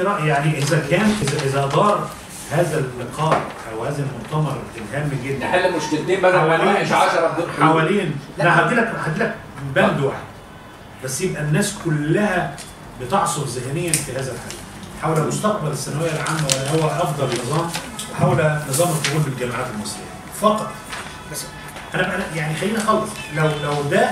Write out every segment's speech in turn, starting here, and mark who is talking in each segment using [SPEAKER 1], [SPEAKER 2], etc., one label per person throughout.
[SPEAKER 1] في رايي يعني اذا كان اذا اذا دار هذا اللقاء او هذا المؤتمر الهام جدا
[SPEAKER 2] نحل مشكلتين بدل ما
[SPEAKER 1] حوالين-
[SPEAKER 2] نناقش 10
[SPEAKER 1] حوالين لا هدي لك هدي لك بند واحد بس يبقى الناس كلها بتعصر ذهنيا في هذا الحل حول مستقبل الثانويه العامه ولا هو افضل نظام وحول نظام القبول بالجامعات المصريه فقط بس انا أنا- يعني خلينا نخلص لو لو ده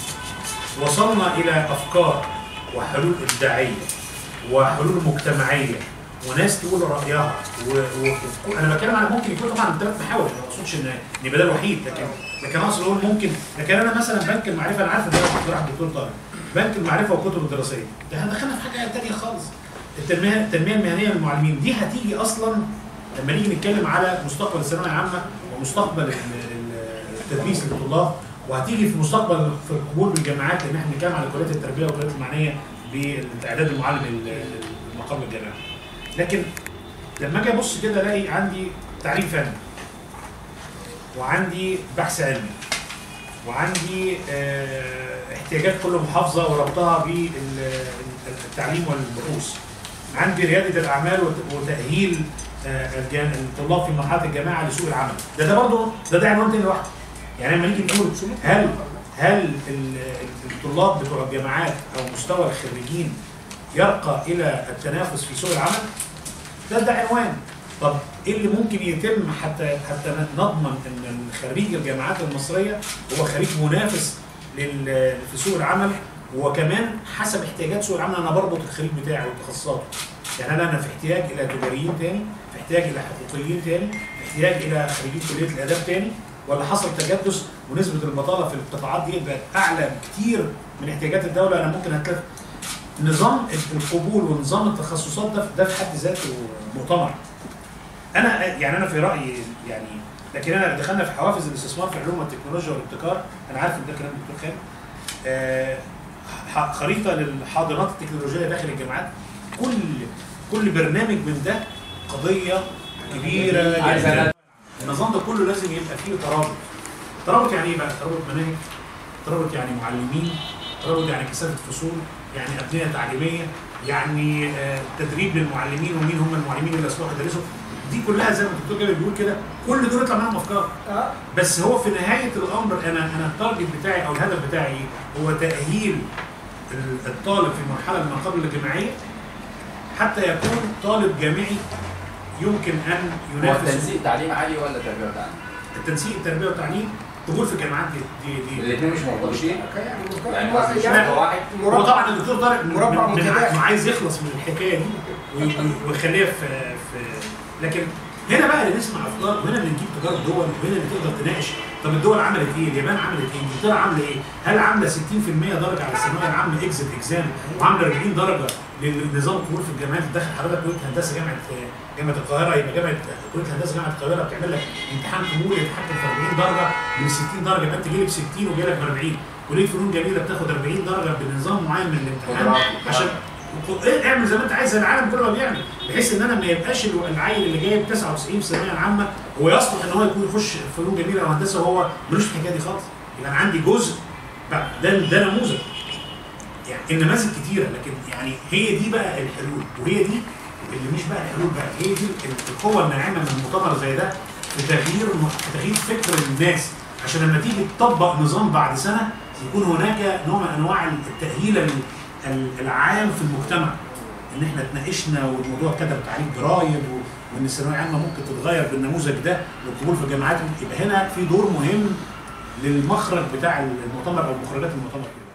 [SPEAKER 1] وصلنا الى افكار وحلول ابداعيه وحلول مجتمعيه وناس تقول رايها و... و... انا بتكلم على ممكن يكون طبعا ثلاث محاور ما اقصدش ان ان يبقى ده الوحيد لكن لكن اقصد اقول ممكن لكن انا مثلا بنك المعرفه انا عارف ان ده اقتراح الدكتور طارق بنك المعرفه والكتب الدراسيه ده احنا دخلنا في حاجه ثانيه خالص التنميه التنميه المهنيه للمعلمين دي هتيجي اصلا لما نيجي نتكلم على مستقبل الثانويه العامه ومستقبل ال- ال- التدريس للطلاب وهتيجي في مستقبل في القبول بالجامعات لان احنا بنتكلم على كليات التربيه والكليات المعنيه باعداد المعلم ال- المقام الجامعي لكن لما اجي ابص كده الاقي عندي تعليم فني وعندي بحث علمي وعندي آه، احتياجات كل محافظه وربطها بالتعليم والبحوث عندي رياده الاعمال وت- وتاهيل آه، الجان- الطلاب في مرحله الجامعه لسوق العمل ده ده برضه ده ده عنوان تاني لوحده يعني لما نيجي نقول هل هل ال- الطلاب بتوع الجامعات او مستوى الخريجين يرقى الى التنافس في سوق العمل ده ده عنوان طب ايه اللي ممكن يتم حتى حتى نضمن ان خريج الجامعات المصريه هو خريج منافس لل- في سوق العمل وكمان حسب احتياجات سوق العمل انا بربط الخريج بتاعي وتخصصاته يعني انا انا في احتياج الى تجاريين تاني في احتياج الى حقوقيين تاني في احتياج الى خريجين كليه الاداب تاني ولا حصل تجدس ونسبه البطاله في القطاعات دي بقت اعلى بكتير من احتياجات الدوله انا ممكن هتلاقي نظام القبول ونظام التخصصات ده ده في حد ذاته مؤتمر انا يعني انا في رايي يعني لكن انا دخلنا في حوافز الاستثمار في العلوم والتكنولوجيا والابتكار انا عارف ان ده كلام الدكتور خالد آه، ح- خريطه للحاضنات التكنولوجيه داخل الجامعات كل كل برنامج من ده قضيه كبيره
[SPEAKER 2] عايز
[SPEAKER 1] جدا
[SPEAKER 2] أنا-
[SPEAKER 1] النظام ده كله لازم يبقى فيه ترابط ترابط يعني ايه بقى ترابط مناهج ترابط يعني معلمين ترابط يعني كثافه فصول يعني ابنيه تعليميه يعني آه، تدريب للمعلمين ومين هم المعلمين اللي يصلحوا يدرسوا دي كلها زي ما الدكتور جابر بيقول كده كل دول يطلع منهم افكار
[SPEAKER 3] اه
[SPEAKER 1] بس هو في نهايه الامر انا انا التارجت بتاعي او الهدف بتاعي إيه؟ هو تاهيل ال- الطالب في المرحله ما قبل الجامعيه حتى يكون طالب جامعي يمكن ان
[SPEAKER 2] هو
[SPEAKER 1] ينافس
[SPEAKER 2] التنسيق تعليم عالي ولا تربيه وتعليم؟
[SPEAKER 1] التنسيق التربيه والتعليم قبول في الجامعات دي دي, دي.
[SPEAKER 2] الاثنين مش مرتبطين
[SPEAKER 3] يعني
[SPEAKER 2] يعني قصدي مش
[SPEAKER 3] يعني
[SPEAKER 2] هو واحد
[SPEAKER 1] هو
[SPEAKER 3] مربع
[SPEAKER 1] طبعا الدكتور طارق من-
[SPEAKER 3] مربع
[SPEAKER 1] من- من
[SPEAKER 3] متداخل.
[SPEAKER 1] ع- عايز يخلص من الحكايه دي وي- وي- ويخليها في في لكن هنا بقى اللي نسمع افكار وهنا اللي نجيب تجارب دول وهنا اللي تقدر تناقش طب الدول عملت ايه؟ اليابان عملت ايه؟ انجلترا عامله ايه؟ هل عامله 60% درجه على الثانويه العامه اكزit اكزام وعامله 40 درجه لنظام القبول في الجامعات داخل حضرتك كليه هندسه جامعه جامعه القاهره يبقى جامعه كليه هندسه جامعه القاهره بتعمل لك امتحان قبول يتحكم في 40 درجه من 60 درجه يبقى انت جايب 60 وجاي لك 40 كليه فنون جميله بتاخد 40 درجه بنظام معين من الامتحان
[SPEAKER 2] قدرات.
[SPEAKER 1] عشان إيه اعمل زي ما انت عايز زي العالم كله ما بيعمل بحيث ان انا ما يبقاش ال- العيل اللي جايب 99 في الثانويه العامه هو يصلح ان هو يكون يخش فنون جميله او هندسه وهو ملوش في الحكايه دي خالص يبقى انا عندي جزء بقى ده ده نموذج يعني النماذج كتيره لكن يعني هي دي بقى الحلول وهي دي اللي مش بقى الحلول بقى هي دي القوه الناعمه من مؤتمر زي ده في تغيير في تغيير فكر الناس عشان لما تيجي تطبق نظام بعد سنه يكون هناك نوع من انواع التاهيل ال- ال- العام في المجتمع ان احنا اتناقشنا والموضوع كده بتعريف ضرايب و- وان الثانويه العامه ممكن تتغير بالنموذج ده للقبول في الجامعات يبقى هنا في دور مهم للمخرج بتاع المؤتمر او مخرجات المؤتمر كده